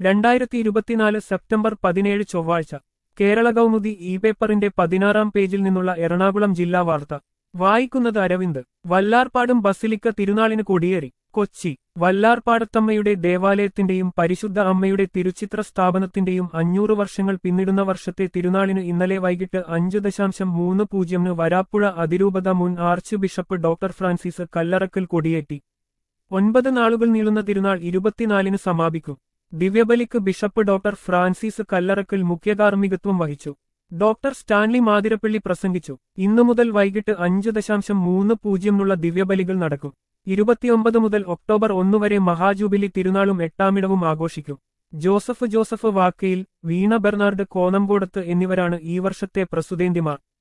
രണ്ടായിരത്തി ഇരുപത്തിനാല് സെപ്റ്റംബർ പതിനേഴ് ചൊവ്വാഴ്ച കേരള കൗമുദി ഇ പേപ്പറിന്റെ പതിനാറാം പേജിൽ നിന്നുള്ള എറണാകുളം ജില്ലാ വാർത്ത വായിക്കുന്നത് അരവിന്ദ് വല്ലാർപാടും ബസിലിക്ക തിരുനാളിന് കൊടിയേറി കൊച്ചി വല്ലാർപാടത്തമ്മയുടെ ദേവാലയത്തിന്റെയും പരിശുദ്ധ അമ്മയുടെ തിരുച്ചിത്ര സ്ഥാപനത്തിന്റെയും അഞ്ഞൂറ് വർഷങ്ങൾ പിന്നിടുന്ന വർഷത്തെ തിരുനാളിന് ഇന്നലെ വൈകിട്ട് അഞ്ച് ദശാംശം മൂന്ന് പൂജ്യമിന് വരാപ്പുഴ അതിരൂപത മുൻ archbishop doctor Francis Kallarakkal കൊടിയേറ്റി ഒൻപത് നാളുകൾ നീളുന്ന തിരുനാൾ ഇരുപത്തിനാലിന് സമാപിക്കും ദിവ്യബലിക്ക് ബിഷപ്പ് ഡോക്ടർ ഫ്രാൻസിസ് കല്ലറക്കൽ മുഖ്യകാർമ്മികത്വം വഹിച്ചു ഡോക്ടർ സ്റ്റാൻലി മാതിരപ്പള്ളി പ്രസംഗിച്ചു ഇന്നു മുതൽ വൈകിട്ട് അഞ്ച് ദശാംശം മൂന്ന് പൂജ്യമുള്ള ദിവ്യബലികൾ നടക്കും ഇരുപത്തിയൊമ്പത് മുതൽ ഒക്ടോബർ ഒന്ന് വരെ മഹാജൂബിലി തിരുനാളും എട്ടാമിടവും ആഘോഷിക്കും Joseph Joseph Vakkayil Veena Bernard Konamkodath എന്നിവരാണ് ഈ വർഷത്തെ പ്രസുതേന്തിമാർ